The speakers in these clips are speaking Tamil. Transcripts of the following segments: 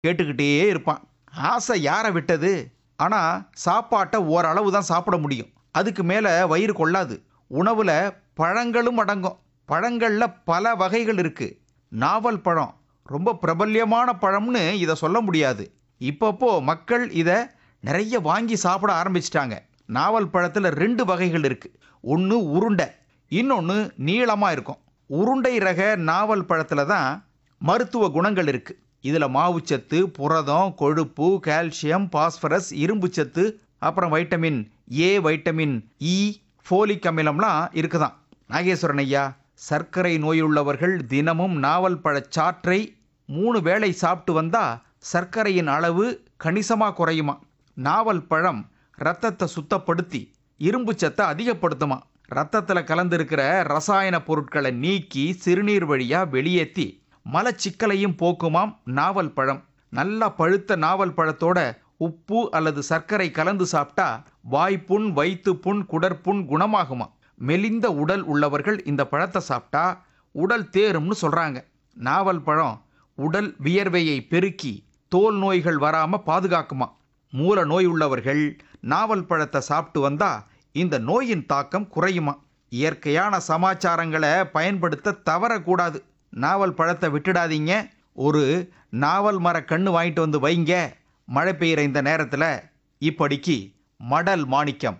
கேட்டுக்கிட்டே இருப்பான் ஆசை யாரை விட்டது ஆனால் சாப்பாட்டை ஓரளவு தான் சாப்பிட முடியும் அதுக்கு மேலே வயிறு கொள்ளாது உணவில் பழங்களும் அடங்கும் பழங்களில் பல வகைகள் இருக்குது நாவல் பழம் ரொம்ப பிரபல்யமான பழம்னு இதை சொல்ல முடியாது இப்பப்போ மக்கள் இதை நிறைய வாங்கி சாப்பிட ஆரம்பிச்சிட்டாங்க நாவல் பழத்தில் ரெண்டு வகைகள் இருக்குது ஒன்று உருண்டை இன்னொன்று நீளமாக இருக்கும் உருண்டை ரக நாவல் பழத்தில் தான் மருத்துவ குணங்கள் இருக்குது இதில் மாவுச்சத்து புரதம் கொழுப்பு கால்சியம் பாஸ்பரஸ் இரும்புச்சத்து அப்புறம் vitamin A vitamin E folic அமிலம்லாம் இருக்குதாம் நாகேஸ்வரன் ஐயா சர்க்கரை நோயுள்ளவர்கள் தினமும் நாவல் பழச் சாற்றை மூணு வேளை சாப்பிட்டு வந்தா சர்க்கரையின் அளவு கணிசமாக குறையுமா நாவல் பழம் ரத்தத்தை சுத்தப்படுத்தி இரும்பு சத்தை அதிகப்படுத்துமா ரத்தத்தில் கலந்திருக்கிற ரசாயன பொருட்களை நீக்கி சிறுநீர் வழியாக வெளியேற்றி மலச்சிக்கலையும் போக்குமாம் நாவல் பழம் நல்லா பழுத்த நாவல் பழத்தோட உப்பு அல்லது சர்க்கரை கலந்து சாப்பிட்டா வாய்ப்புண் வயிற்றுப்புண் குடற்புண் குணமாகுமா மெலிந்த உடல் உள்ளவர்கள் இந்த பழத்தை சாப்பிட்டா உடல் தேரும்னு சொல்கிறாங்க நாவல் பழம் உடல் வியர்வையை பெருக்கி தோல் நோய்கள் வராமல் பாதுகாக்குமா மூல நோய் உள்ளவர்கள் நாவல் பழத்தை சாப்பிட்டு வந்தா இந்த நோயின் தாக்கம் குறையுமா இயற்கையான சமாச்சாரங்களை பயன்படுத்த தவறக்கூடாது நாவல் பழத்தை விட்டுடாதீங்க ஒரு நாவல் மர கண்ணு வாங்கிட்டு வந்து வைங்க மழை பெய்கிற இந்த நேரத்தில் இப்படிக்கு மடல் மாணிக்கம்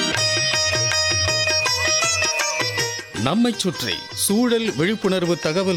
நம்மைச் சுற்றி சூழல் விழிப்புணர்வு தகவல்கள்